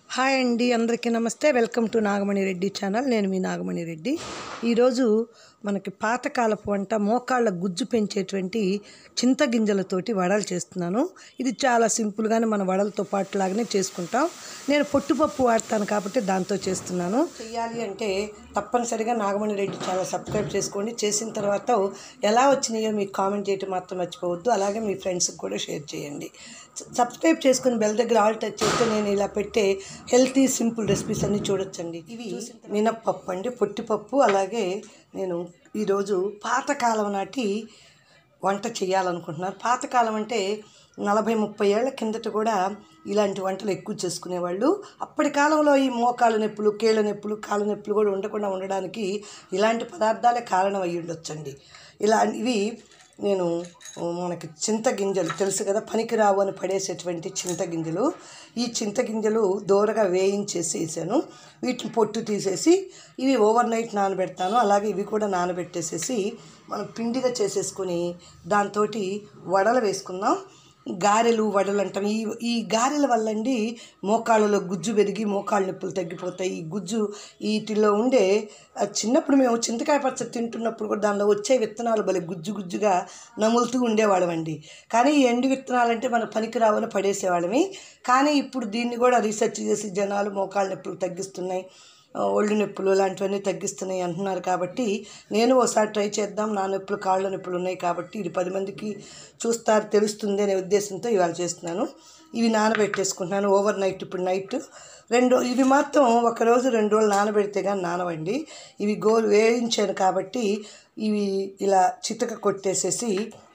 hi అండి అందరికీ నమస్తే welcome to Nagamani Reddy channel నేను మీ నాగమణి రెడ్డి ఈరోజు మనకి పాతకాలపు వంట మోకాళ్ళ గుజ్జు పెంచేటువంటి చింతగింజలతోటి వడలు చేస్తున్నాను ఇది చాలా సింపుల్గానే మన వడలతో పాటు లాగానే చేసుకుంటాం నేను పొట్టుపప్పు వాడతాను కాబట్టి దాంతో చేస్తున్నాను చెయ్యాలి అంటే తప్పనిసరిగా నాగమణి రెడ్డి ఛానల్ సబ్స్క్రైబ్ చేసుకోండి చేసిన తర్వాత ఎలా వచ్చినాయో మీకు కామెంట్ చేయటం మాత్రం మర్చిపోవద్దు అలాగే మీ ఫ్రెండ్స్కి కూడా షేర్ చేయండి సబ్స్క్రైబ్ చేసుకుని బెల్ దగ్గర ఆల్ టచ్ చేస్తే నేను ఇలా పెట్టే హెల్తీ సింపుల్ రెసిపీస్ అన్ని చూడొచ్చండి ఇవి మినప్పప్పు అండి పొట్టిపప్పు అలాగే నేను ఈరోజు పాతకాలం నాటి వంట చేయాలనుకుంటున్నారు పాతకాలం అంటే నలభై ముప్పై ఏళ్ల కిందట కూడా ఇలాంటి వంటలు ఎక్కువ చేసుకునేవాళ్ళు అప్పటి కాలంలో ఈ మోకాళ్ళ నొప్పులు కీళ్ళ నొప్పులు కాళ్ళ నొప్పులు కూడా ఉండకుండా ఉండడానికి ఇలాంటి పదార్థాలే కారణం అయ్యి ఉండొచ్చండి ఇలా ఇవి నేను మనకి చింతగింజలు తెలుసు కదా పనికిరావు అని పడేసేటువంటి చింతగింజలు ఈ చింతగింజలు దూరగా వేయించేసి వేసాను వీటిని పొట్టు తీసేసి ఇవి ఓవర్ నైట్ నానబెడతాను అలాగే ఇవి కూడా నానబెట్టేసేసి మనం పిండిగా చేసేసుకొని దాంతో వడలు వేసుకుందాం గారెలు వడలు అంటాం ఈ ఈ గారెల వల్ల అండి మోకాళ్ళలో గుజ్జు పెరిగి మోకాళ్ళ నొప్పులు తగ్గిపోతాయి ఈ గుజ్జు వీటిలో ఉండే ఆ చిన్నప్పుడు మేము చింతకాయ పచ్చడి తింటున్నప్పుడు కూడా దానిలో వచ్చే విత్తనాలు భలే గుజ్జు గుజ్జుగా నములుతూ ఉండేవాళ్ళమండి కానీ ఈ ఎండు విత్తనాలు అంటే మన పనికిరావని పడేసేవాళ్ళమి కానీ ఇప్పుడు దీన్ని కూడా రీసెర్చ్ చేసి జనాలు మోకాళ్ళ నొప్పులు తగ్గిస్తున్నాయి ఆ, ఒళ్ళు నొప్పులు లాంటివన్నీ తగ్గిస్తున్నాయి అంటున్నారు కాబట్టి నేను ఒకసారి ట్రై చేద్దాం నా నొప్పులు కాళ్ళ నొప్పులు ఉన్నాయి కాబట్టి ఇది పది మందికి చూస్తారు తెలుస్తుంది అనే ఉద్దేశంతో ఇవాళ చేస్తున్నాను ఇవి నానబెట్టేసుకుంటున్నాను ఓవర్ నైట్ ఇప్పుడు నైట్ రెండు ఇవి మాత్రం ఒక రోజు రెండు రోజులు నానబెడితే కానీ నానవండి ఇవి గోలు వేయించాను కాబట్టి ఇవి ఇలా చితక కొట్టేసేసి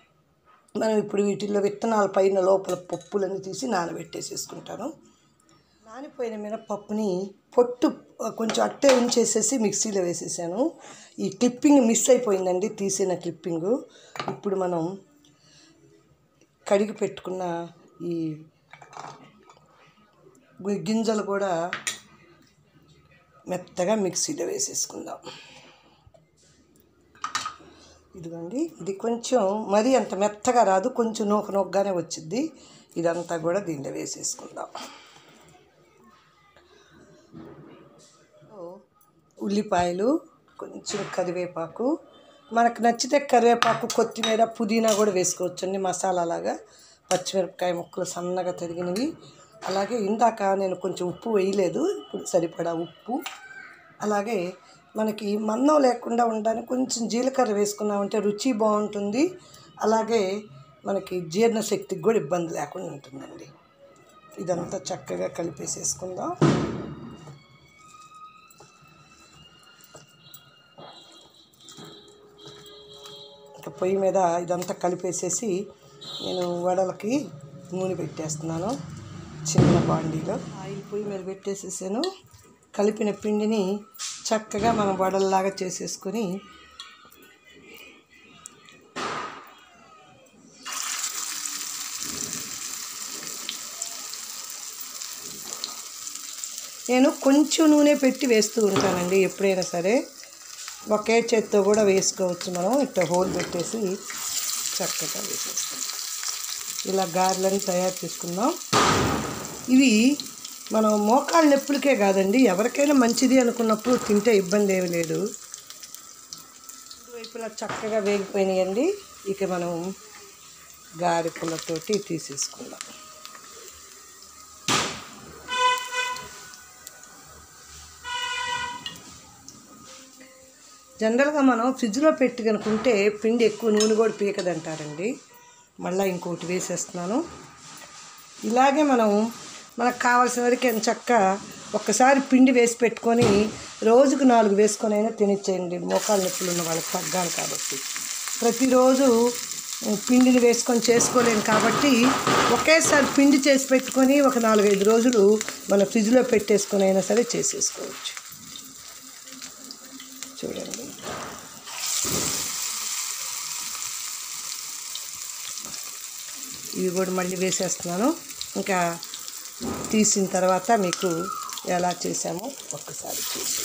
మనం ఇప్పుడు వీటిల్లో విత్తనాల పైన లోపల పప్పులన్నీ తీసి నానబెట్టేసేసుకుంటాను నానిపోయిన మినపప్పుని పొట్టు కొంచెం అట్టే ఉంచేసేసి మిక్సీలో వేసేసాను ఈ క్లిప్పింగ్ మిస్ అయిపోయిందండి తీసిన క్లిప్పింగు ఇప్పుడు మనం కడిగి పెట్టుకున్న ఈ గు- గింజలు కూడా మెత్తగా మిక్సీలో వేసేసుకుందాం ఇదిగోండి ఇది కొంచెం మరీ అంత మెత్తగా రాదు కొంచెం నూక నూకగానే వచ్చింది ఇదంతా కూడా దీనిలో వేసేసుకుందాం ఉల్లిపాయలు కొంచెం కరివేపాకు మనకు నచ్చితే కరివేపాకు కొత్తిమీర పుదీనా కూడా వేసుకోవచ్చండి మసాలా లాగా పచ్చిమిరపకాయ ముక్కలు సన్నగా తరిగినవి అలాగే ఇందాక నేను కొంచెం ఉప్పు వేయలేదు ఇప్పుడు సరిపడా ఉప్పు అలాగే మనకి మందం లేకుండా ఉండడానికి కొంచెం జీలకర్ర వేసుకున్నామంటే రుచి బాగుంటుంది అలాగే మనకి జీర్ణశక్తికి కూడా ఇబ్బంది లేకుండా ఉంటుందండి ఇదంతా చక్కగా కలిపేసేసుకుందాం ఇంకా పొయ్యి మీద ఇదంతా కలిపేసేసి నేను వడలకి నూనె పెట్టేస్తున్నాను చిన్న బాండీలో ఆయిల్ పొయ్యి మీద పెట్టేసేసాను కలిపిన పిండిని చక్కగా మనం వడల్లాగా చేసేసుకొని నేను కొంచెం నూనె పెట్టి వేస్తూ ఉంటానండి ఎప్పుడైనా సరే ఒకే చేత్తో కూడా వేసుకోవచ్చు మనం ఇట్లా హోల్ పెట్టేసి చక్కగా వేసేస్తాం ఇలా గారెలని తయారు చేసుకుందాం ఇవి మనం మోకాళ్ళ నొప్పులకే కాదండి ఎవరికైనా మంచిది అనుకున్నప్పుడు తింటే ఇబ్బంది ఏమి లేదు వైపులా చక్కగా వేగిపోయినాయండి ఇక మనం గారెపులతోటి తీసేసుకుందాం జనరల్గా మనం ఫ్రిడ్జ్లో పెట్టి కనుకుంటే పిండి ఎక్కువ నూనె కూడా పీకదంటారండి మళ్ళీ ఇంకోటి వేసేస్తున్నాను ఇలాగే మనం మనకు కావాల్సిన వరకు చక్క ఒక్కసారి పిండి వేసి పెట్టుకొని రోజుకు నాలుగు వేసుకొని అయినా తినిచ్చేయండి మోకాలు నొప్పులు ఉన్న వాళ్ళకి తగ్గాలి కాబట్టి ప్రతిరోజు పిండిని వేసుకొని చేసుకోలేము కాబట్టి ఒకేసారి పిండి చేసి పెట్టుకొని ఒక నాలుగైదు రోజులు మన ఫ్రిడ్జ్లో పెట్టేసుకొని అయినా సరే చేసేసుకోవచ్చు చూడండి ఇవి కూడా మళ్ళీ వేసేస్తున్నాను ఇంకా తీసిన తర్వాత మీకు ఎలా చేసామో ఒక్కసారి చూసి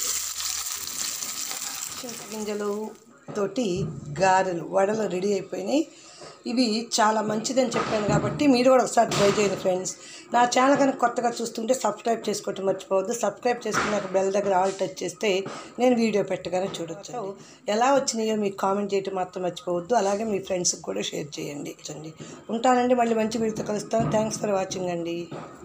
చింతగింజలు తోటి గారెలు వడలు రెడీ అయిపోయినాయి ఇవి చాలా మంచిదని చెప్పాను కాబట్టి మీరు కూడా ఒకసారి ట్రై చేయండి ఫ్రెండ్స్ నా ఛానల్ కనుక కొత్తగా చూస్తుంటే సబ్స్క్రైబ్ చేసుకోవటం మర్చిపోవద్దు సబ్స్క్రైబ్ చేసుకున్నాక బెల్ దగ్గర ఆల్ టచ్ చేస్తే నేను వీడియో పెట్టగానే చూడొచ్చు ఎలా వచ్చినాయో మీకు కామెంట్ చేయటం మాత్రం మర్చిపోవద్దు అలాగే మీ ఫ్రెండ్స్కి కూడా షేర్ చేయండి చండి ఉంటానండి మళ్ళీ మంచి వీడియోతో కలుస్తాను థ్యాంక్స్ ఫర్ వాచింగ్ అండి